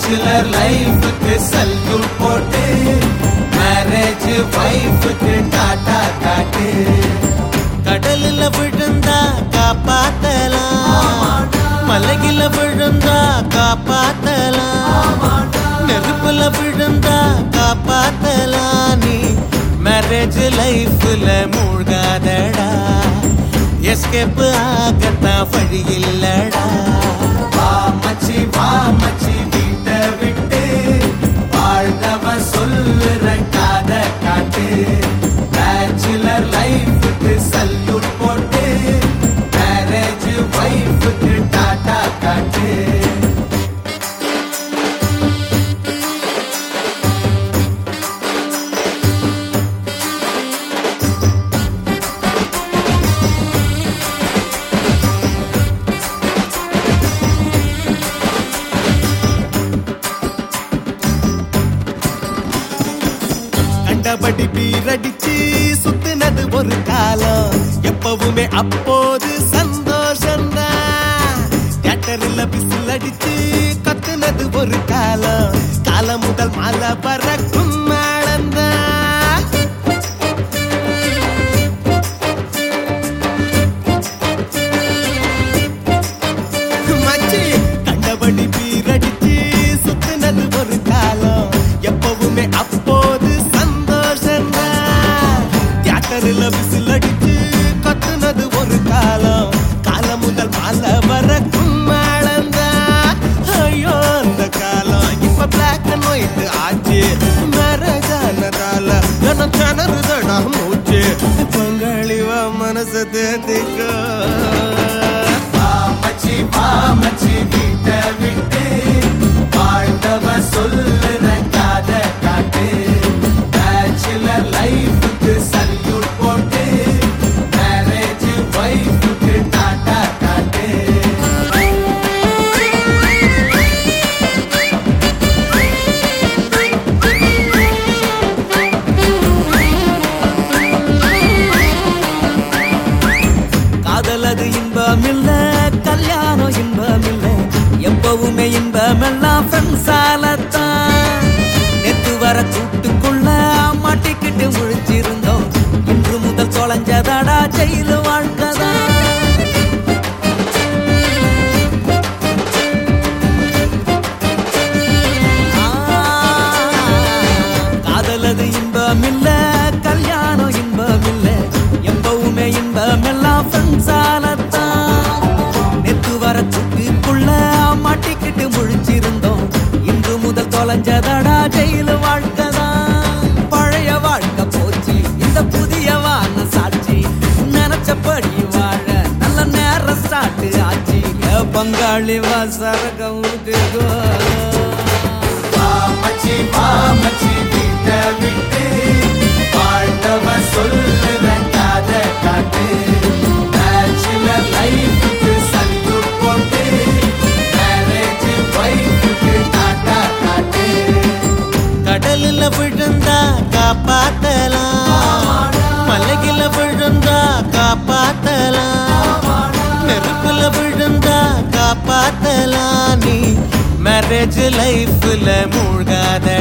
bachelor லைஃபுக்கு salute போட்டு marriage வைஃபுக்கு Tata காட்டு கடலில் விழுந்தா காப்பாத்தலாம் மலையில விழுந்தா காப்பாத்தலாம் நெருப்புல விழுந்தா காப்பாத்தலாம் நீ மேரேஜ் லைஃப்ல மூழ்காதடா எஸ்கேப் ஆகத்தான் வழி இல்லடா வா மச்சி வா மச்சி வீட்டை விட்டு வாழ்ந்தவன் சொல்லுற காத காட்டு பேச்சுலர் லைஃபுக்கு சல்யூட் போட்டு மேரேஜ் வைஃபுக்கு டாடா காட்டு கண்டபடி பீரடிச்சு சுத்தினது ஒரு காலம் எப்பவுமே அப்போது சந்தோஷம் தியேட்டரில் பிசில் அடிச்சு கத்துனது ஒரு காலம் காலம் முதல் மலை பறக்கும் மேளந்தான் மச்சி கண்டபடி பீரடிச்சு சுத்தினது ஒரு காலம் எப்பவுமே அப்போது சந்தோஷம் தியேட்டரில் விசில் அடிச்சு கத்துனது ஒரு காலம் காலம் முதல் மாலை வரைக்கும் மேளந்தான் ஐயோ அந்த காலம் இப்ப பிளாக் அண்ட் ஒயிட் ஆச்சு மேரேஜ் ஆனதால எனக்கு கிணறுதடா மூச்சு பங்காளிவா மனசு தேத்திக்கோ வா மச்சி வா மச்சி வீட்டை விட்டு வாழ்ந்தவன் சொல்லுற காத காட்டு பேச்சுலர் லைஃபுக்கு சல்யூட் போட்டு மேரேஜ் வைஃபுக்கு டாடா காட்டு காதல் அது இன்பம் இல்ல கல்யாணம் இன்பம் இல்ல எப்பவுமே இன்பம் எல்லாம் ஃப்ரெண்ட்ஸாலத்தான் நேத்து வர கூட்டுக்குள்ள மாட்டிக்கிட்டு முழிச்சிருந்தோம் இன்று முதல் தொலைஞ்சதாடா ஜெயிலு வாழ்க்கதான் காதல் அது இன்பம் இல்ல கல்யாணம் இன்பம் இல்ல எப்பவுமே இன்பம் எல்லாம் ஃப்ரெண்ட்ஸாலத்தான் நேத்து வர சுட்டுக்குள்ள மாட்டிக்கிட்டு முழிச்சிருந்தோம் இன்று முதல் தொலைஞ்சதடா ஜெயிலு வாழ்க்கைதான் பழைய வாழ்க்கை போச்சு இந்த புதிய வான சாட்சி நினைச்சபடி வாழ நல்ல நேரம் ஸ்டார்ட் ஆச்சு ஏ பங்காளி வாசரக ஊத்துக்கோ வா மச்சி வா மச்சி வீட்டை விட்டு வாழ்ந்தவன் சொல்லுற காத காட்டு பேச்சுலர் லைஃபுக்கு சல்யூட் போட்டு மேரேஜ் வைஃபுக்கு டாடா காட்டு கடலில் விழுந்தா காப்பாத்தலாம் மலையில விழுந்தா காப்பாத்தலாம் நெருப்புல விழுந்தா காப்பாத்தலாம் நீ மேரேஜ் லைஃப்ல மூழ்காத